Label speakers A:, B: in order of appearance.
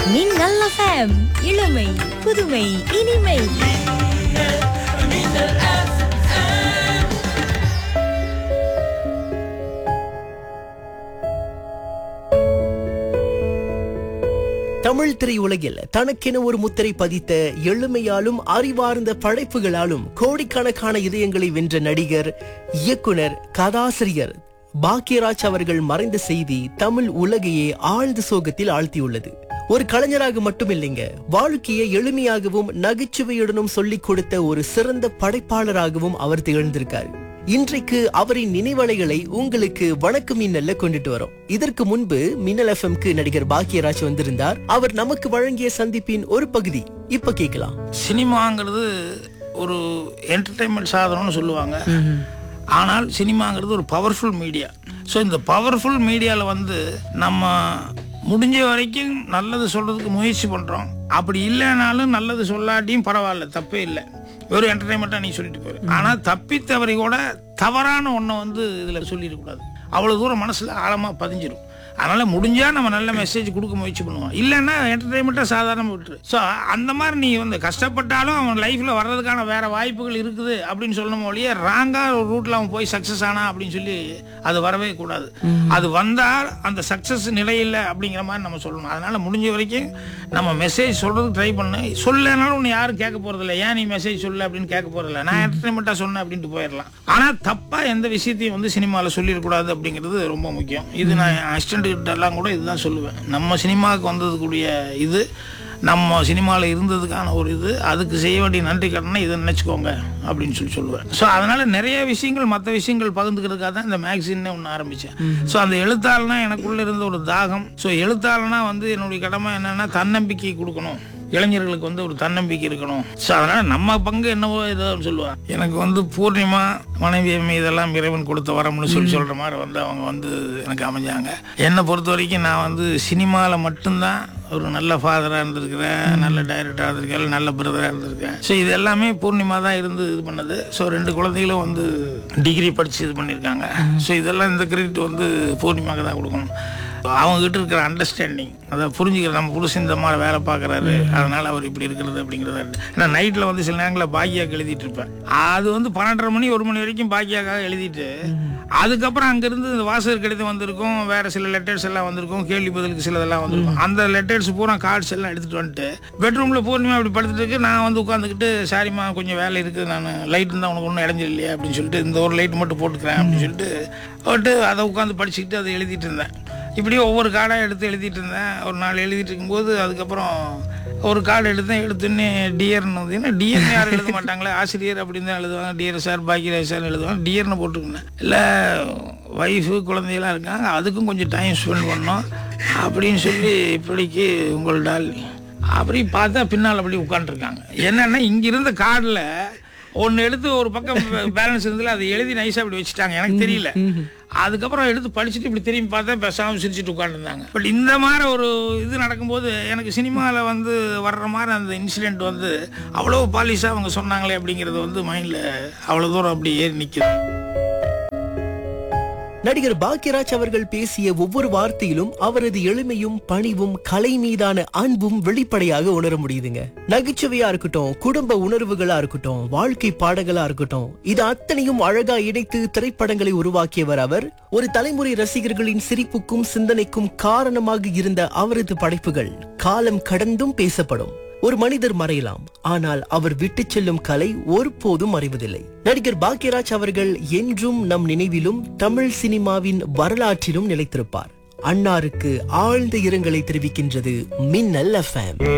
A: மின்னல் எஃப்எம் இளமை புதுமை இனிமை
B: தமிழ் திரையுலகில் தனக்கென ஒரு முத்திரை பதித்த எளிமையாலும் அறிவார்ந்த படைப்புகளாலும் கோடிக்கணக்கான இதயங்களை வென்ற நடிகர் இயக்குனர் கதாசிரியர் பாக்யராஜ் அவர்கள் மறைந்த செய்தி தமிழ் உலகையே ஆழ்ந்த சோகத்தில் ஆழ்த்தியுள்ளது ஒரு கலைஞராக மட்டுமில்லைங்க வாழ்க்கையை எளிமையாகவும் நகைச்சுவையுடனும் சொல்லிக் கொடுத்த ஒரு சிறந்த படைப்பாளராகவும் அவர் திகழ்ந்திருக்கார் இன்றைக்கு அவரின் நினைவலைகளை உங்களுக்கு வணக்கம் மின்னல்ல கொண்டுட்டு வரோம் இதற்கு முன்பு மின்னல் எஃப்எம்க்கு நடிகர் பாக்யராஜ் வந்திருந்தார் அவர் நமக்கு வழங்கிய சந்திப்பின் ஒரு பகுதி இப்ப கேட்கலாம்
C: சினிமாங்கிறது ஒரு என்டர்டைன்மெண்ட் சாதனம்னு சொல்லுவாங்க ஆனால் சினிமாங்கிறது ஒரு பவர்ஃபுல் மீடியா ஸோ இந்த பவர்ஃபுல் மீடியாவில் வந்து நம்ம முடிஞ்ச வரைக்கும் நல்லது சொல்கிறதுக்கு முயற்சி பண்ணுறோம் அப்படி இல்லைனாலும் நல்லது சொல்லாட்டியும் பரவாயில்ல தப்பே இல்லை வெறும் என்டர்டைன்மெண்ட்டாக நீ சொல்லிட்டு போயிரு ஆனால் தப்பி தவறி கூட தவறான ஒன்றை வந்து இதில் சொல்லிடக்கூடாது அவ்வளோ தூரம் மனசில் ஆழமாக பதிஞ்சிரும் அதனால முடிஞ்சா நம்ம நல்ல மெசேஜ் கொடுக்க முயற்சி பண்ணுவோம் இல்லைன்னா என்டர்டைன்மெண்ட்டாக சாதாரண விட்டுரு ஸோ அந்த மாதிரி நீ வந்து கஷ்டப்பட்டாலும் அவன் லைஃப்பில் வர்றதுக்கான வேற வாய்ப்புகள் இருக்குது அப்படின்னு சொல்லணும் ஒழிய ராங்காக ஒரு ரூட்டில் அவன் போய் சக்ஸஸ் ஆனா அப்படின்னு சொல்லி அது வரவே கூடாது அது வந்தால் அந்த சக்ஸஸ் நிலையில் அப்படிங்கிற மாதிரி நம்ம சொல்லணும் அதனால முடிஞ்ச வரைக்கும் நம்ம மெசேஜ் சொல்றதுக்கு ட்ரை பண்ணு சொல்லனாலும் உன்னை யாரும் கேட்க போறதில்ல ஏன் நீ மெசேஜ் சொல்ல அப்படின்னு கேட்க போறதில்ல நான் என்டர்டைன்மெண்ட்டாக சொன்னேன் அப்படின்ட்டு போயிடலாம் ஆனால் தப்பாக எந்த விஷயத்தையும் வந்து சினிமாவில் சொல்லிடக்கூடாது அப்படிங்கிறது ரொம்ப முக்கியம் இது நான் அசிஸ்டன்ட் கிட்ட எல்லாம் கூட இதுதான் சொல்லுவேன் நம்ம சினிமாவுக்கு வந்ததுக்குரிய இது நம்ம சினிமாவில் இருந்ததுக்கான ஒரு இது அதுக்கு செய்ய வேண்டிய நன்றி கடனை இதை நினச்சிக்கோங்க அப்படின்னு சொல்லி சொல்லுவேன் ஸோ அதனால நிறைய விஷயங்கள் மற்ற விஷயங்கள் பகிர்ந்துக்கிறதுக்காக தான் இந்த மேக்சின்னே ஒன்று ஆரம்பித்தேன் ஸோ அந்த எழுத்தாளனா எனக்குள்ள இருந்த ஒரு தாகம் ஸோ எழுத்தாளனா வந்து என்னுடைய கடமை என்னன்னா தன்னம்பிக்கை கொடுக்கணும் இளைஞர்களுக்கு வந்து ஒரு தன்னம்பிக்கை இருக்கணும் ஸோ அதனால நம்ம பங்கு என்னவோ ஏதோ சொல்லுவாங்க எனக்கு வந்து பூர்ணிமா மனைவி அம்மை இதெல்லாம் இறைவன் கொடுத்த வரம்னு சொல்லி சொல்ற மாதிரி வந்து அவங்க வந்து எனக்கு அமைஞ்சாங்க என்னை பொறுத்த வரைக்கும் நான் வந்து சினிமாவில் மட்டும்தான் ஒரு நல்ல ஃபாதராக இருந்திருக்கிறேன் நல்ல டைரக்டராக இருந்திருக்கேன் நல்ல பிரதராக இருந்திருக்கேன் ஸோ இது எல்லாமே பூர்ணிமா தான் இருந்து இது பண்ணது ஸோ ரெண்டு குழந்தைகளும் வந்து டிகிரி படித்து இது பண்ணியிருக்காங்க ஸோ இதெல்லாம் இந்த கிரெடிட் வந்து பூர்ணிமாவுக்கு தான் கொடுக்கணும் அவங்க கிட்ட இருக்கிற அண்டர்ஸ்டாண்டிங் அதை புரிஞ்சுக்கிற நம்ம புருஷன் இந்த மாதிரி வேலை பார்க்குறாரு அதனால அவர் இப்படி இருக்கிறது அப்படிங்கிறத ஏன்னா நைட்டில் வந்து சில நேரங்களில் பாக்கியாக்கு எழுதிட்டு இருப்பேன் அது வந்து பன்னெண்டரை மணி ஒரு மணி வரைக்கும் பாக்கியாக்காக எழுதிட்டு அதுக்கப்புறம் அங்கேருந்து இந்த வாசகர் கடிதம் வந்திருக்கும் வேற சில லெட்டர்ஸ் எல்லாம் வந்திருக்கும் கேள்வி பதிலுக்கு சிலதெல்லாம் வந்திருக்கும் அந்த லெட்டர்ஸ் பூரா கார்ட்ஸ் எல்லாம் எடுத்துட்டு வந்துட்டு பெட்ரூமில் பூர்ணிமா அப்படி படுத்துட்டு இருக்கு நான் வந்து உட்காந்துக்கிட்டு சாரிம்மா கொஞ்சம் வேலை இருக்குது நான் லைட் இருந்தால் உனக்கு ஒன்றும் இடைஞ்சல் இல்லையா அப்படின்னு சொல்லிட்டு இந்த ஒரு லைட் மட்டும் போட்டுக்கிறேன் அப்படின்னு சொல்லிட்டு போட்டு அதை உட்காந்து படிச்சுக்கிட்டு அதை எழுதிட்டு இருந்தேன் இப்படியே ஒவ்வொரு கார்டாக எடுத்து எழுதிட்டு இருந்தேன் ஒரு நாள் எழுதிட்டு இருக்கும்போது அதுக்கப்புறம் ஒரு கார்டு எடுத்தேன் எடுத்துன்னு டியர்னு வந்து ஏன்னா டியர்னு யாரும் எழுத மாட்டாங்களே ஆசிரியர் அப்படின்னு தான் எழுதுவாங்க டியர் சார் பாக்கியராஜ் சார் எழுதுவாங்க டியர்னு போட்டுருந்தேன் இல்லை ஒய்ஃபு குழந்தையெல்லாம் இருக்காங்க அதுக்கும் கொஞ்சம் டைம் ஸ்பெண்ட் பண்ணோம் அப்படின்னு சொல்லி இப்படிக்கு உங்கள் டால் அப்படி பார்த்தா பின்னால் அப்படி உட்காந்துருக்காங்க என்னன்னா இங்க இருந்த கார்டில் ஒன்று எடுத்து ஒரு பக்கம் பேலன்ஸ் இருந்ததுல அதை எழுதி நைஸாக அப்படி வச்சுட்டாங்க எனக்கு தெரியல அதுக்கப்புறம் எடுத்து படிச்சுட்டு இப்படி திரும்பி பார்த்தா பேசாமல் சிரிச்சுட்டு உட்காந்துருந்தாங்க பட் இந்த மாதிரி ஒரு இது நடக்கும்போது எனக்கு சினிமாவில் வந்து வர்ற மாதிரி அந்த இன்சிடெண்ட் வந்து அவ்வளோ பாலிஷாக அவங்க சொன்னாங்களே அப்படிங்கிறது வந்து மைண்டில் அவ்வளோ தூரம் அப்படி ஏறி நிற்குது
B: நடிகர் பாக்யராஜ் அவர்கள் பேசிய ஒவ்வொரு வார்த்தையிலும் அவரது எளிமையும் பணிவும் கலை மீதான அன்பும் வெளிப்படையாக உணர முடியுதுங்க நகைச்சுவையா இருக்கட்டும் குடும்ப உணர்வுகளா இருக்கட்டும் வாழ்க்கை பாடங்களா இருக்கட்டும் இது அத்தனையும் அழகா இணைத்து திரைப்படங்களை உருவாக்கியவர் அவர் ஒரு தலைமுறை ரசிகர்களின் சிரிப்புக்கும் சிந்தனைக்கும் காரணமாக இருந்த அவரது படைப்புகள் காலம் கடந்தும் பேசப்படும் ஒரு மனிதர் மறையலாம் ஆனால் அவர் விட்டுச் செல்லும் கலை ஒருபோதும் மறைவதில்லை நடிகர் பாக்யராஜ் அவர்கள் என்றும் நம் நினைவிலும் தமிழ் சினிமாவின் வரலாற்றிலும் நிலைத்திருப்பார் அன்னாருக்கு ஆழ்ந்த இரங்கலை தெரிவிக்கின்றது மின்னல் எஃப்எம்